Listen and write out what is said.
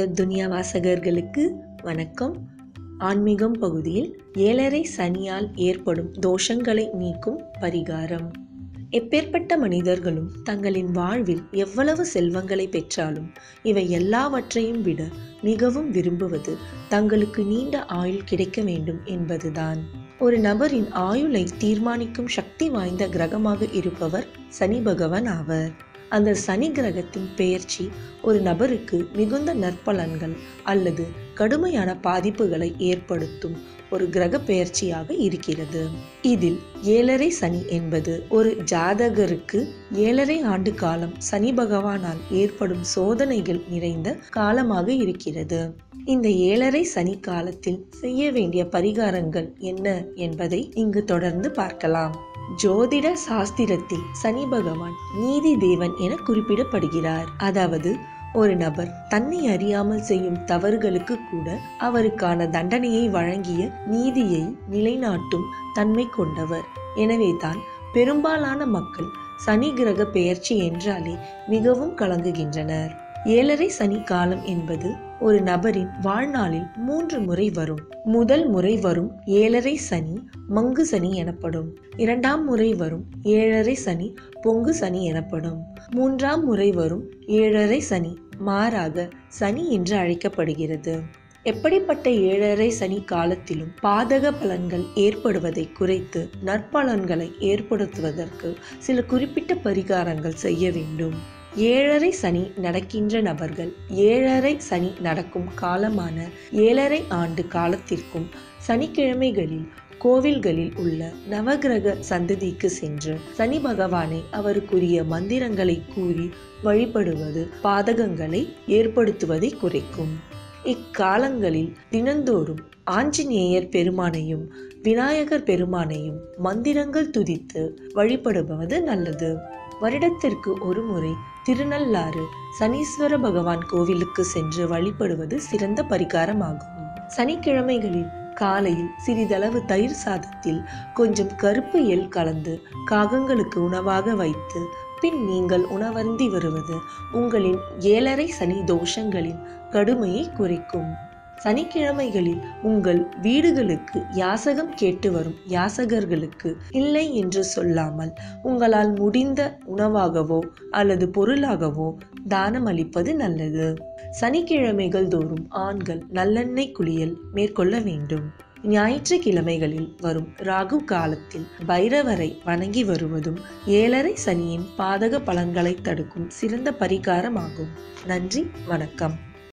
துனியா வாசகர்களுக்கு வணக்கம் ஆன்மீகம் பகுதியில் ஏழரை சனியால் ஏற்படும் தோஷங்களை நீக்கும் பரிகாரம் எப்பேற்பட்ட மனிதர்களும் தங்களின் வாழ்வில் எவ்வளவு செல்வங்களை பெற்றாலும் இவை எல்லாவற்றையும் விட மிகவும் விரும்புவது தங்களுக்கு நீண்ட ஆயுள் கிடைக்க வேண்டும் என்பதுதான் ஒரு நபரின் ஆயுளை தீர்மானிக்கும் சக்தி வாய்ந்த கிரகமாக இருப்பவர் சனி பகவான் ஆவர் அந்த சனி கிரகத்தின் பெயர்ச்சி ஒரு நபருக்கு மிகுந்த நற்பலன்கள் அல்லது கடுமையான பாதிப்புகளை ஏற்படுத்தும் ஒரு கிரக பெயர்ச்சியாக இருக்கிறது இதில் ஏழரை சனி என்பது ஒரு ஜாதகருக்கு ஏழரை ஆண்டு காலம் சனி பகவானால் ஏற்படும் சோதனைகள் நிறைந்த காலமாக இருக்கிறது இந்த ஏழரை சனி காலத்தில் செய்ய வேண்டிய பரிகாரங்கள் என்ன என்பதை இங்கு தொடர்ந்து பார்க்கலாம் ஜோதிட சாஸ்திரத்தில் சனி பகவான் நீதி தேவன் என குறிப்பிடப்படுகிறார் அதாவது ஒரு நபர் தன்னை அறியாமல் செய்யும் தவறுகளுக்கு கூட அவருக்கான தண்டனையை வழங்கிய நீதியை நிலைநாட்டும் தன்மை கொண்டவர் எனவேதான் பெரும்பாலான மக்கள் சனி கிரக பெயர்ச்சி என்றாலே மிகவும் கலங்குகின்றனர் ஏழரை சனி காலம் என்பது ஒரு நபரின் வாழ்நாளில் மூன்று முறை வரும் முதல் முறை வரும் ஏழரை சனி மங்கு சனி எனப்படும் இரண்டாம் முறை வரும் ஏழரை சனி பொங்கு சனி எனப்படும் மூன்றாம் முறை வரும் ஏழரை சனி மாறாக சனி என்று அழைக்கப்படுகிறது எப்படிப்பட்ட ஏழரை சனி காலத்திலும் பாதக பலன்கள் ஏற்படுவதை குறைத்து நற்பலன்களை ஏற்படுத்துவதற்கு சில குறிப்பிட்ட பரிகாரங்கள் செய்ய வேண்டும் ஏழரை சனி நடக்கின்ற நபர்கள் ஏழரை சனி நடக்கும் காலமான ஏழரை ஆண்டு காலத்திற்கும் சனிக்கிழமைகளில் கோவில்களில் உள்ள நவகிரக சந்ததிக்கு சென்று சனி பகவானை அவருக்குரிய மந்திரங்களை கூறி வழிபடுவது பாதகங்களை ஏற்படுத்துவதை குறைக்கும் இக்காலங்களில் தினந்தோறும் ஆஞ்சநேயர் பெருமானையும் விநாயகர் பெருமானையும் மந்திரங்கள் துதித்து வழிபடுவது நல்லது வருடத்திற்கு ஒரு முறை திருநள்ளாறு சனீஸ்வர பகவான் கோவிலுக்கு சென்று வழிபடுவது சிறந்த பரிகாரமாகும் சனிக்கிழமைகளில் காலையில் சிறிதளவு தயிர் சாதத்தில் கொஞ்சம் கருப்பு எல் கலந்து காகங்களுக்கு உணவாக வைத்து பின் நீங்கள் உணவருந்தி வருவது உங்களின் ஏழரை சனி தோஷங்களின் கடுமையை குறைக்கும் சனிக்கிழமைகளில் உங்கள் வீடுகளுக்கு யாசகம் கேட்டு வரும் யாசகர்களுக்கு இல்லை என்று சொல்லாமல் உங்களால் முடிந்த உணவாகவோ அல்லது பொருளாகவோ தானம் அளிப்பது நல்லது சனிக்கிழமைகள் தோறும் ஆண்கள் நல்லெண்ணெய் குளியல் மேற்கொள்ள வேண்டும் ஞாயிற்றுக்கிழமைகளில் வரும் ராகு காலத்தில் பைரவரை வணங்கி வருவதும் ஏழரை சனியின் பாதக பலன்களை தடுக்கும் சிறந்த பரிகாரமாகும் நன்றி வணக்கம்